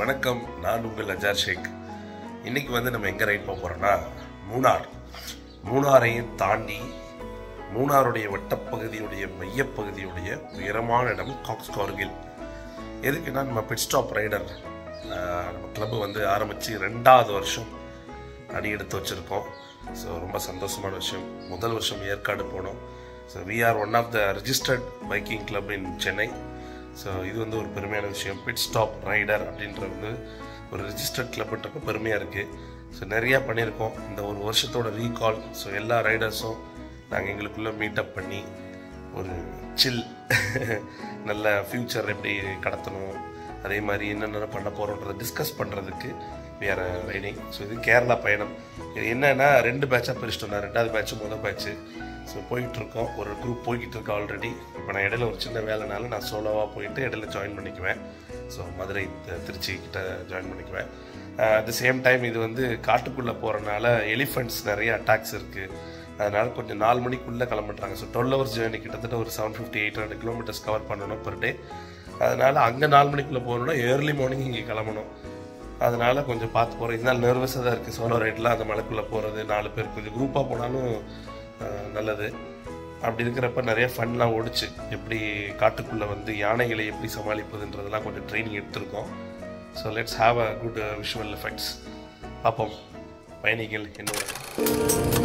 வணக்கம் நான் உங்கள் அஜார் ஷேக் இன்னைக்கு வந்து நம்ம எங்கே ரைட் போக போகிறோம்னா மூணார் மூணாரையும் தாண்டி மூணாருடைய வட்டப்பகுதியுடைய மையப்பகுதியுடைய உயரமான இடம் காக்ஸ் கார்கில் எதுக்குன்னா நம்ம பிட் ஸ்டாப் ரைடர் நம்ம கிளப்பு வந்து ஆரம்பித்து ரெண்டாவது வருஷம் அடி எடுத்து வச்சுருக்கோம் ஸோ ரொம்ப சந்தோஷமான விஷயம் முதல் வருஷம் ஏற்காடு போனோம் so we are one of the registered biking club in Chennai so இது வந்து ஒரு பெருமையான விஷயம் பிட் ஸ்டாப் ரைடர் அப்படின்றது வந்து ஒரு ரிஜிஸ்டர்ட் கிளப்ன்றப்ப பெருமையாக இருக்குது ஸோ நிறையா பண்ணியிருக்கோம் இந்த ஒரு வருஷத்தோட ரீகால் ஸோ எல்லா ரைடர்ஸும் நாங்கள் எங்களுக்குள்ளே மீட்டப் பண்ணி ஒரு சில் நல்ல ஃப்யூச்சர் எப்படி கடத்தணும் அதே மாதிரி என்னென்ன பண்ண போகிறோன்றதை டிஸ்கஸ் பண்ணுறதுக்கு வேறு ரைடிங் ஸோ இது கேரளா பயணம் இது என்னன்னா ரெண்டு பேட்சாக பிரிச்சிட்டோம் நான் ரெண்டாவது பேட்ச் முதல் பேட்ச்சு ஸோ போயிட்டுருக்கோம் ஒரு குரூப் போய்கிட்டு இருக்கோம் ஆல்ரெடி இப்போ நான் இடையில ஒரு சின்ன வேலைனால நான் சோலோவாக போயிட்டு இடையில ஜாயின் பண்ணிக்குவேன் ஸோ மதுரை த- திருச்சி கிட்ட ஜாயின் பண்ணிக்குவேன் அட் த சேம் டைம் இது வந்து காட்டுக்குள்ளே போகிறனால எலிஃபெண்ட்ஸ் நிறைய அட்டாக்ஸ் இருக்குது அதனால் கொஞ்சம் நாலு மணிக்குள்ளே கிளம்பிட்றாங்க ஸோ டுவெல் ஹவர்ஸ் ஜேர்னி கிட்டத்தட்ட ஒரு seven fifty eight hundred kilometres cover பண்ணணும் per டே அதனால் அங்கே நாலு மணிக்குள்ளே போகணுன்னா ஏர்லி மார்னிங் இங்கே கிளம்பணும் அதனால கொஞ்சம் பார்த்து போகிறேன் இதனால் நர்வஸாக தான் இருக்குது சோலோ ரைட்லாம் அந்த மலைக்குள்ளே போகிறது நாலு பேர் கொஞ்சம் குரூப்பாக போனாலும் அஹ், நல்லது அப்படி இருக்கிறப்ப நிறைய ஃபன்லாம் ஓடிச்சு எப்படி காட்டுக்குள்ளே வந்து யானைகளை எப்படி சமாளிப்பதுன்றதெல்லாம் கொஞ்சம் ட்ரைனிங் எடுத்திருக்கோம் so let's have a good visual effects பார்ப்போம் பயணிகள் என்னோட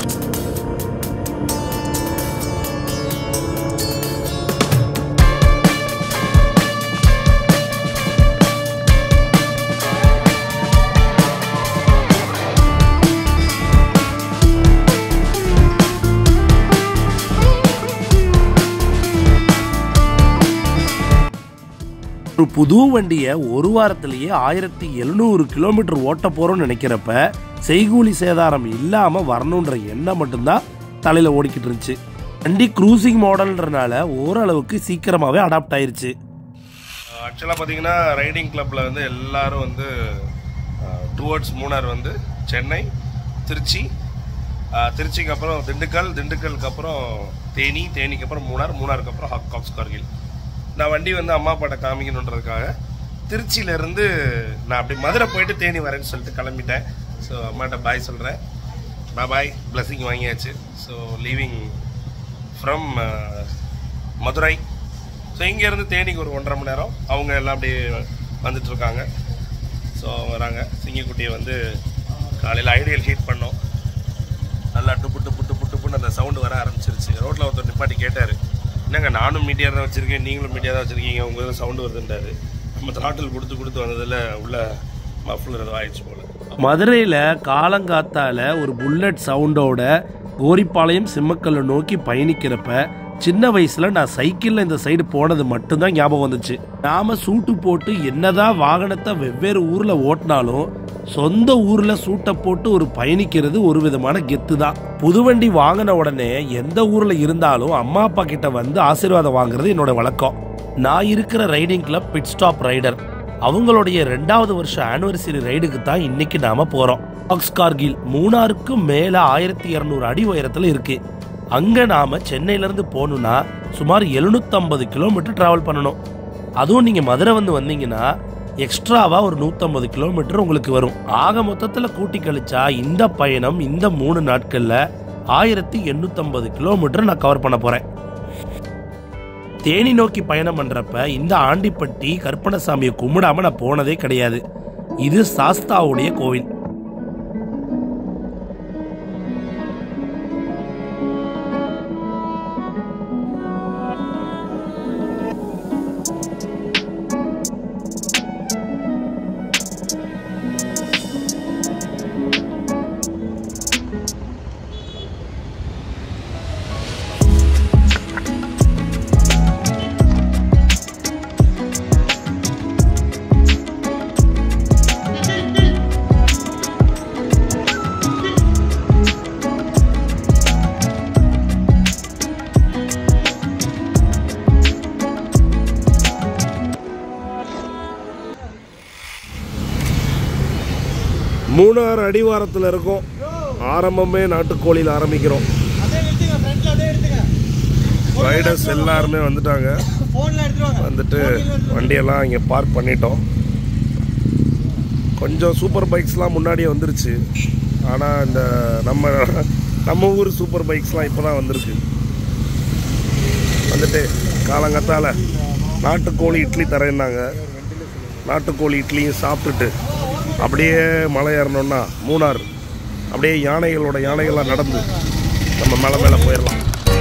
ஒரு புது வண்டியை ஒரு வாரத்திலேயே ஆயிரத்தி எழுநூறு கிலோமீட்டர் ஓட்ட போறோம்னு நினைக்கிறப்ப செய்கூலி சேதாரம் இல்லாம வரணுன்ற எண்ணம் மட்டும்தான் தலையில ஓடிக்கிட்டு இருந்துச்சு வண்டி க்ரூசிங் மாடல்ன்றனால ஓரளவுக்கு சீக்கிரமாவே அடாப்ட் ஆயிருச்சு ஆக்சுவலாக பார்த்தீங்கன்னா ரைடிங் கிளப்பில் வந்து எல்லாரும் வந்து டுவர்ட்ஸ் மூணார் வந்து சென்னை திருச்சி அஹ், திருச்சிக்கு அப்புறம் திண்டுக்கல் திண்டுக்கலுக்கு அப்புறம் தேனி தேனிக்கு அப்புறம் மூணார் மூணாருக்கு அப்புறம் ஹாக் காக்ஸ் கார்கில் நான் வண்டி வந்து அம்மா அப்பாட்ட காமிக்கணுன்றதுக்காக திருச்சியிலேருந்து நான் அப்படி மதுரை போயிட்டு தேனி வரேன்னு சொல்லிட்டு கிளம்பிட்டேன் ஸோ அம்மாட்ட பாய் சொல்கிறேன் பாய் பிளஸிங் வாங்கியாச்சு so leaving from Madurai so இங்கேருந்து தேனிக்கு ஒரு ஒன்றரை மணி நேரம் அவங்க எல்லாம் அப்படியே வந்துட்டு இருக்காங்க ஸோ வராங்க சிங்கக்குட்டியை வந்து காலையில் ஐடியல் ஹீட் பண்ணோம் நல்லா டுப்பு டுப்பு டுப்பு டுப்புன்னு அந்த சவுண்டு வர ஆரம்பிச்சிருச்சு ரோட்டில் ஒருத்தர் நிப்பாட்டி கேட்டார் என்னங்க நானும் மீடியா தான் வச்சுருக்கேன் நீங்களும் மீடியா தான் வச்சுருக்கீங்க உங்க இதில் சவுண்டு வருதுன்றாரு நம்ம த்ராட்டில் கொடுத்து கொடுத்து வந்ததில் உள்ள மஃப்ளர் ஏதோ ஆயிடுச்சு போல மதுரையில காலங்காத்தால ஒரு புல்லட் சவுண்டோட கோரிப்பாளையம் சிம்மக்கல்லை நோக்கி பயணிக்கிறப்ப சின்ன வயசுல நான் சைக்கிள்ல இந்த சைடு போனது மட்டும்தான் ஞாபகம் வந்துச்சு நாம சூட்டு போட்டு என்னதான் வாகனத்தை வெவ்வேறு ஊர்ல ஓட்டினாலும் சொந்த ஊர்ல சூட்டை போட்டு ஒரு பயணிக்கிறது ஒரு விதமான கெத்து தான் புதுவண்டி வாங்கின உடனே எந்த ஊர்ல இருந்தாலும் அம்மா அப்பா கிட்ட வந்து ஆசீர்வாதம் வாங்குறது என்னோட வழக்கம் நான் இருக்கிற riding club pit stop rider அவங்களுடைய ரெண்டாவது வருஷம் ஆனிவர்சரி ரைடுக்கு தான் இன்னைக்கு நாம போறோம் பாக்ஸ் கார்கில் மூணாருக்கும் மேல ஆயிரத்தி இருநூறு அடி உயரத்துல இருக்கு அங்க நாம சென்னையில இருந்து போகணும்னா சுமார் 750 கிலோமீட்டர் டிராவல் பண்ணணும் அதுவும் நீங்க மதுரை வந்து வந்தீங்கன்னா எக்ஸ்ட்ராவா ஒரு 150 கிலோமீட்டர் உங்களுக்கு வரும் ஆக மொத்தத்துல கூட்டி கழிச்சா இந்த பயணம் இந்த மூணு நாட்கள்ல ஆயிரத்தி எண்ணூத்தம்பது கிலோமீட்டர் நான் கவர் பண்ண போறேன் தேனி நோக்கி பயணம் பண்றப்ப இந்த ஆண்டிப்பட்டி கற்பனசாமியை கும்பிடாம நான் போனதே கிடையாது இது சாஸ்தாவுடைய கோவில் மூணாறு அடிவாரத்தில் இருக்கோம் ஆரம்பமே நாட்டுக்கோழியில் ஆரம்பிக்கிறோம் அப்படியே நிறுத்துங்க ஃப்ரண்ட்ல அப்படியே எடுத்துங்க ரைடர்ஸ் எல்லாருமே வந்துட்டாங்க ஃபோன்ல எடுத்துருவாங்க வந்துட்டு வண்டியெல்லாம் இங்கே பார்க் பண்ணிட்டோம் கொஞ்சம் சூப்பர் பைக்ஸ்லாம் முன்னாடியே வந்துருச்சு ஆனால் இந்த நம்ம நம்ம ஊர் சூப்பர் பைக்ஸ்லாம் இப்போ தான் வந்திருக்கு வந்துட்டு காலங்கத்தால் நாட்டுக்கோழி இட்லி தரேன்னாங்க நாட்டுக்கோழி இட்லியும் சாப்பிட்டுட்டு அப்படியே மலை ஏறணும்னா மூணார் அப்படியே யானைகளோட யானைகளாக நடந்து நம்ம மலை மேலே போயிடலாம்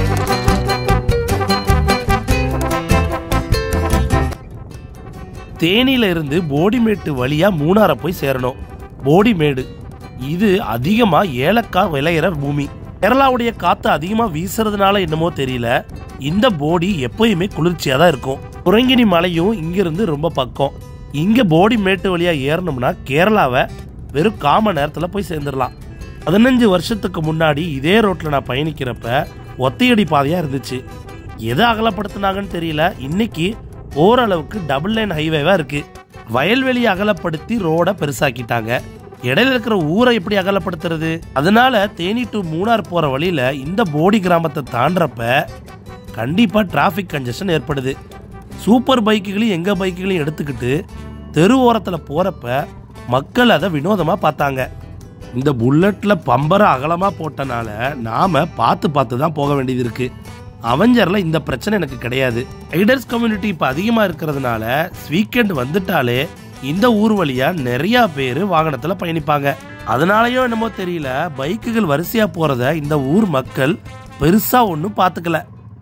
தேனியில இருந்து போடிமேட்டு வழியா மூணாரை போய் சேரணும் போடிமேடு இது அதிகமா ஏலக்காய் விளையிற பூமி கேரளாவுடைய காத்து அதிகமா வீசுறதுனால என்னமோ தெரியல இந்த போடி எப்பயுமே குளிர்ச்சியா தான் இருக்கும் குரங்கினி மலையும் இங்கிருந்து ரொம்ப பக்கம் இங்க போடிமேட்டு வழியா ஏறணும்னா கேரளாவை வெறும் காம நேரத்துல போய் சேர்ந்துடலாம் பதினஞ்சு வருஷத்துக்கு முன்னாடி இதே ரோட்ல நான் பயணிக்கிறப்ப ஒத்தையடி பாதையா இருந்துச்சு எதை அகலப்படுத்தினாங்கன்னு தெரியல இன்னைக்கு ஓரளவுக்கு டபுள் லைன் ஹைவேவா இருக்கு வயல்வெளி அகலப்படுத்தி ரோட பெருசாக்கிட்டாங்க இடையில இருக்கிற ஊரை எப்படி அகலப்படுத்துறது அதனால தேனி டு மூணார் போற வழியில இந்த போடி கிராமத்தை தாண்டறப்ப கண்டிப்பா டிராஃபிக் கன்ஜெஷன் ஏற்படுது சூப்பர் பைக்குகளையும் எங்க பைக்குகளையும் எடுத்துக்கிட்டு தெரு ஓரத்துல போறப்ப மக்கள் அதை வினோதமா பார்த்தாங்க இந்த புல்லட்ல பம்பரை அகலமா போட்டனால நாம பார்த்து பார்த்து தான் போக வேண்டியது இருக்கு அவெஞ்சர்ல இந்த பிரச்சனை எனக்கு கிடையாது ரைடர்ஸ் கம்யூனிட்டி இப்ப அதிகமா இருக்கிறதுனால வீக்கெண்ட் வந்துட்டாலே இந்த ஊர் வழியா நிறைய பேர் வாகனத்துல பயணிப்பாங்க அதனாலயோ என்னமோ தெரியல பைக்குகள் வரிசையா போறத இந்த ஊர் மக்கள் பெருசா ஒன்றும் பார்த்துக்கல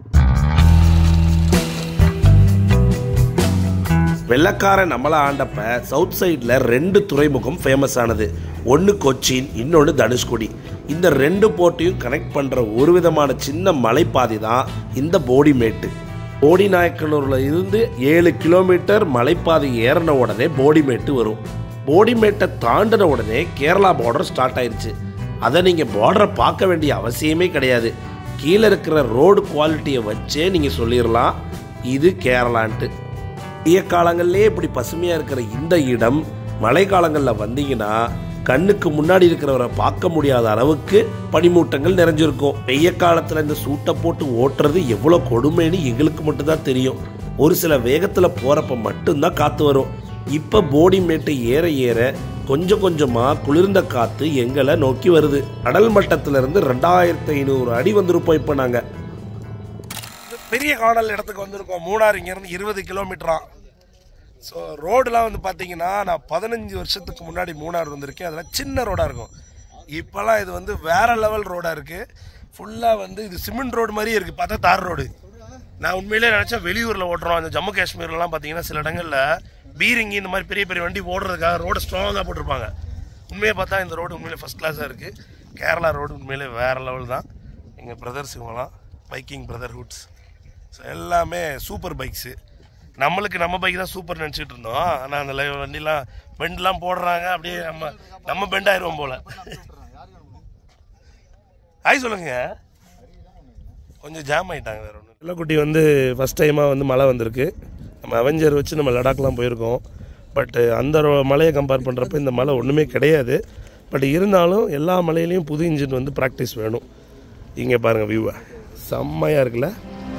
வெள்ளக்கார நம்மள ஆண்டப்ப சவுத் சைடில் ரெண்டு துறைமுகம் ஃபேமஸ் ஆனது ஒன்று கொச்சின் இன்னொன்று தனுஷ்கோடி இந்த ரெண்டு போர்ட்டையும் கனெக்ட் பண்ணுற ஒரு விதமான சின்ன மலைப்பாதை தான் இந்த போடிமேட்டு போடி நாயக்கனூரில் இருந்து ஏழு கிலோமீட்டர் மலைப்பாதை ஏறின உடனே போடிமேட்டு வரும் போடிமேட்டை தாண்டின உடனே கேரளா பார்டர் ஸ்டார்ட் ஆயிருச்சு அதை நீங்கள் பார்டரை பார்க்க வேண்டிய அவசியமே கிடையாது கீழே இருக்கிற ரோடு குவாலிட்டியை வச்சே நீங்கள் சொல்லிடலாம் இது கேரளான்ட்டு வெய்ய காலங்கள்லேயே இப்படி பசுமையாக இருக்கிற இந்த இடம் மழை காலங்களில் வந்தீங்கன்னா கண்ணுக்கு முன்னாடி இருக்கிறவரை பார்க்க முடியாத அளவுக்கு பனிமூட்டங்கள் நிறைஞ்சிருக்கும் வெய்ய காலத்தில் இந்த சூட்டை போட்டு ஓட்டுறது எவ்வளோ கொடுமைன்னு எங்களுக்கு மட்டும்தான் தெரியும் ஒரு சில வேகத்தில் போகிறப்ப மட்டும்தான் காற்று வரும் இப்போ போடி மேட்டை ஏற ஏற கொஞ்சம் கொஞ்சமாக குளிர்ந்த காற்று எங்களை நோக்கி வருது கடல் மட்டத்திலிருந்து ரெண்டாயிரத்தி ஐநூறு அடி வந்திருப்போம் இப்போ நாங்கள் பெரிய காடல் இடத்துக்கு வந்திருக்கோம் மூணார் இங்கேருந்து இருபது கிலோமீட்டரா ஸோ ரோடுலாம் வந்து பார்த்தீங்கன்னா நான் பதினஞ்சு வருஷத்துக்கு முன்னாடி மூணார் வந்திருக்கேன் அதெல்லாம் சின்ன ரோடாக இருக்கும் இப்போல்லாம் இது வந்து வேற லெவல் ரோடாக இருக்குது ஃபுல்லாக வந்து இது சிமெண்ட் ரோடு மாதிரியே இருக்குது பார்த்தா தார் ரோடு நான் உண்மையிலே நினச்சா வெளியூரில் ஓட்டுறோம் அந்த ஜம்மு காஷ்மீர்லலாம் பார்த்தீங்கன்னா சில இடங்களில் பீரிங்கி இந்த மாதிரி பெரிய பெரிய வண்டி ஓடுறதுக்காக ரோடு ஸ்ட்ராங்காக போட்டிருப்பாங்க உண்மையை பார்த்தா இந்த ரோடு உண்மையிலே ஃபஸ்ட் கிளாஸாக இருக்குது கேரளா ரோடு உண்மையிலே வேறு லெவல் தான் எங்கள் பிரதர்ஸ் இவங்கலாம் பைக்கிங் பிரதர்ஹுட்ஸ் ஸோ எல்லாமே சூப்பர் பைக்ஸு நம்மளுக்கு நம்ம பைக் தான் சூப்பர் நினச்சிட்டு இருந்தோம் ஆனால் அந்த லை- வண்டிலாம் பெண்ட்லாம் போடுறாங்க அப்படியே நம்ம நம்ம பெண்ட் ஆயிடுவோம் போல ஹாய் சொல்லுங்க கொஞ்சம் ஜாம் ஆயிட்டாங்க வேற ஒன்று வெள்ளக்குட்டி வந்து ஃபஸ்ட் டைமாக வந்து மழை வந்திருக்கு நம்ம அவெஞ்சர் வச்சு நம்ம லடாக்லாம் போயிருக்கோம் பட் அந்த ரோ- மலையை கம்பேர் பண்ணுறப்ப இந்த மலை ஒன்றுமே கிடையாது பட் இருந்தாலும் எல்லா மலையிலையும் புது இன்ஜின் வந்து ப்ராக்டிஸ் வேணும் இங்கே பாருங்கள் வியூவை செம்மையாக இருக்குல்ல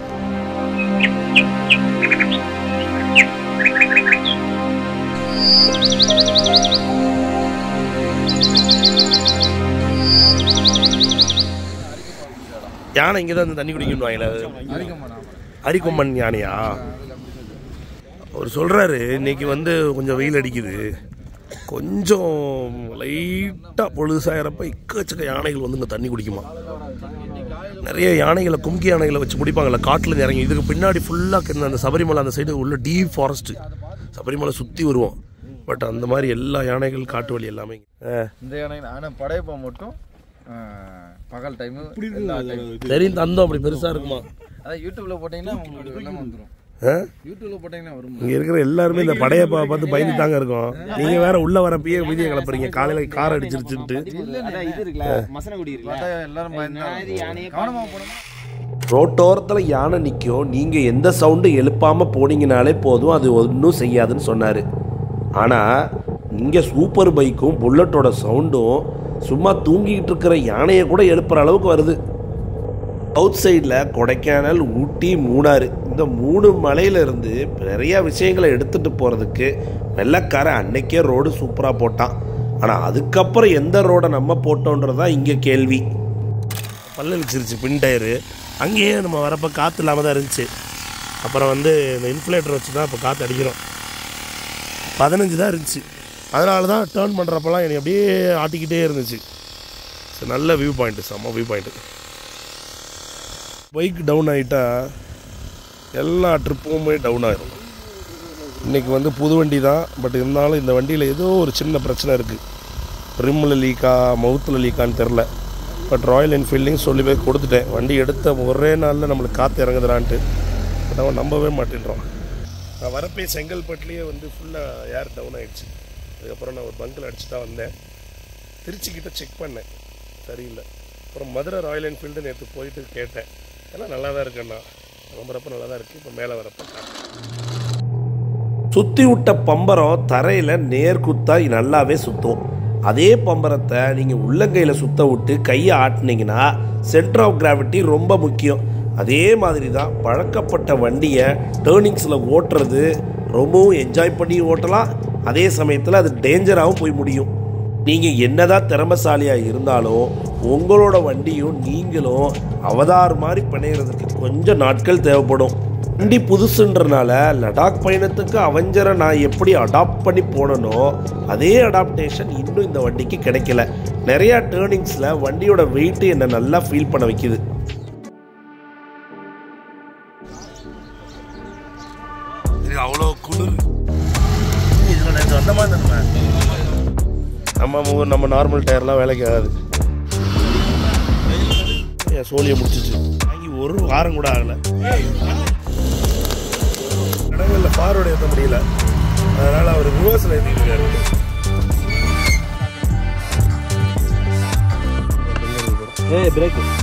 யானை இங்கே தான் தண்ணி குடிக்கணும் வாங்கல அரிக்கொம்பன் யானையா அவர் சொல்கிறாரு இன்னைக்கு வந்து கொஞ்சம் வெயில் அடிக்குது கொஞ்சம் லைட்டாக பொழுதுசாயிரப்ப இக்கச்சக்க யானைகள் வந்து இங்கே தண்ணி குடிக்குமா நிறைய யானைகளை கும்கி யானைகளை வச்சு பிடிப்பாங்கல்ல காட்டில் இறங்கி இதுக்கு பின்னாடி ஃபுல்லாக அந்த சபரிமலை அந்த சைடு உள்ள டீப் ஃபாரஸ்ட்டு சபரிமலை சுற்றி வருவோம் பட் அந்த மாதிரி எல்லா யானைகள் காட்டு வழி எல்லாமே ஆ இந்த யானை ஆனால் படையப்பா மட்டும் ஆ, பகல் டைமு எல்லா டைம் தெரியும் தந்தம் அப்படி பெருசாக இருக்குமா அதான் யூடியூப்ல போட்டீங்கன்னா உங்களுக்கு எல்லாமே வந்துடும் ஆ யூடியூப்ல போட்டீங்கன்னா வரும் இங்க இருக்கிற எல்லாருமே இந்த படையப்பா பார்த்து பயந்து தாங்க இருக்கோம் நீங்க வேற உள்ள வரப்பயே விதியை கிளப்புறீங்க காலையில கார் அடிச்சிருச்சுட்டு அதான் இது இருக்குல்ல மசனகுடி இருக்குல்ல பார்த்தா எல்லாரும் பயந்து யானையை கவனமா போனோம் ரோட்டோரத்தில் யானை நிற்கும் நீங்கள் எந்த சவுண்டும் எழுப்பாமல் போனீங்கனாலே போதும் அது ஒன்றும் செய்யாதுன்னு சொன்னார் ஆனால் இங்கே சூப்பர் பைக்கும் புல்லட்டோட சவுண்டும் சும்மா தூங்கிக்கிட்டு இருக்கிற யானையை கூட எழுப்புற அளவுக்கு வருது சவுத் சைடில் கொடைக்கானல் ஊட்டி மூணாறு இந்த மூணு மலையிலேருந்து நிறையா விஷயங்களை எடுத்துகிட்டு போகிறதுக்கு வெள்ளக்காரன் அன்னைக்கே ரோடு சூப்பராக போட்டான் ஆனால் அதுக்கப்புறம் எந்த ரோடை நம்ம போட்டோன்றது தான் இங்கே கேள்வி பல்லு வச்சிருச்சு பின் டயரு அங்கேயே நம்ம வரப்போ காற்று இல்லாமல் தான் இருந்துச்சு அப்புறம் வந்து இந்த இன்ஃப்ளேட்டர் வச்சு தான் இப்போ காற்று அடிக்கிறோம் பதினஞ்சு தான் இருந்துச்சு அதனால தான் டேர்ன் பண்ணுறப்பெல்லாம் எனக்கு அப்படியே ஆட்டிக்கிட்டே இருந்துச்சு சரி, நல்ல வியூ பாயிண்ட்டு செம்ம வியூ பாயிண்ட்டு பைக் டவுன் ஆகிட்டா எல்லா ட்ரிப்புமே டவுன் ஆயிரும் இன்றைக்கி வந்து புது வண்டி தான் பட் இருந்தாலும் இந்த வண்டியில் ஏதோ ஒரு சின்ன பிரச்சனை இருக்குது ரிம்மில் லீக்கா மவுத்தில் லீக்கான்னு தெரில பட் ராயல் என்ஃபீல்டையும் சொல்லி போய் கொடுத்துட்டேன் வண்டி எடுத்த ஒரே நாளில் நம்மளுக்கு காற்று இறங்குதுலான்ட்டு பட் அவன் நம்பவே மாட்டேன்றான் நான் வரப்பே செங்கல்பட்டுலேயே வந்து ஃபுல்லாக ஏர் டவுன் ஆயிடுச்சு அதுக்கப்புறம் நான் ஒரு பங்கில் அடிச்சு தான் வந்தேன் திருச்சிக்கிட்ட செக் பண்ணேன் சரியில்லை அப்புறம் மதுரை ராயல் என்ஃபீல்டு நேற்று போயிட்டு கேட்டேன் எல்லாம் நல்லா தான் இருக்குண்ணா கிளம்புறப்ப நல்லா தான் இருக்குது இப்போ மேலே வரப்ப சுற்றி விட்ட பம்பரம் தரையில் நேர்குத்தா நல்லாவே சுற்றும் அதே பம்பரத்தை நீங்கள் உள்ளங்கையில் சுத்த விட்டு கையை ஆட்டினீங்கன்னா சென்டர் ஆஃப் கிராவிட்டி ரொம்ப முக்கியம் அதே மாதிரி தான் பழக்கப்பட்ட வண்டியை டேர்னிங்ஸில் ஓட்டுறது ரொம்பவும் என்ஜாய் பண்ணி ஓட்டலாம் அதே சமயத்தில் அது டேஞ்சராகவும் போய் முடியும் நீங்கள் என்னதான் திறமசாலியாக இருந்தாலும் உங்களோட வண்டியும் நீங்களும் அவதார் மாதிரி பிணையிறதுக்கு கொஞ்சம் நாட்கள் தேவைப்படும் வண்டி புதுசுன்றனால லடாக் பயணத்துக்கு அவஞ்சரை நான் எப்படி அடாப்ட் பண்ணி போனனோ அதே அடாப்டேஷன் இன்னும் இந்த வண்டிக்கு கிடைக்கல நிறையா டேர்னிங்ஸில் வண்டியோட வெயிட் என்னை நல்லா ஃபீல் பண்ண வைக்குது இது அவ்வளோ குளிர் இதில் நேற்று வந்த மாதிரி தானே நம்ம ஊர் நம்ம நார்மல் டயர்லாம் வேலைக்கு ஆகாது என் சோழியை முடிச்சிச்சு வாங்கி ஒரு வாரம் கூட ஆகலை இடங்களில் ஃபார்வர்டு ஏற்ற முடியல அதனால் அவர் ரிவர்ஸில் ஏற்றிட்டு இருக்காரு ஏய் பிரேக்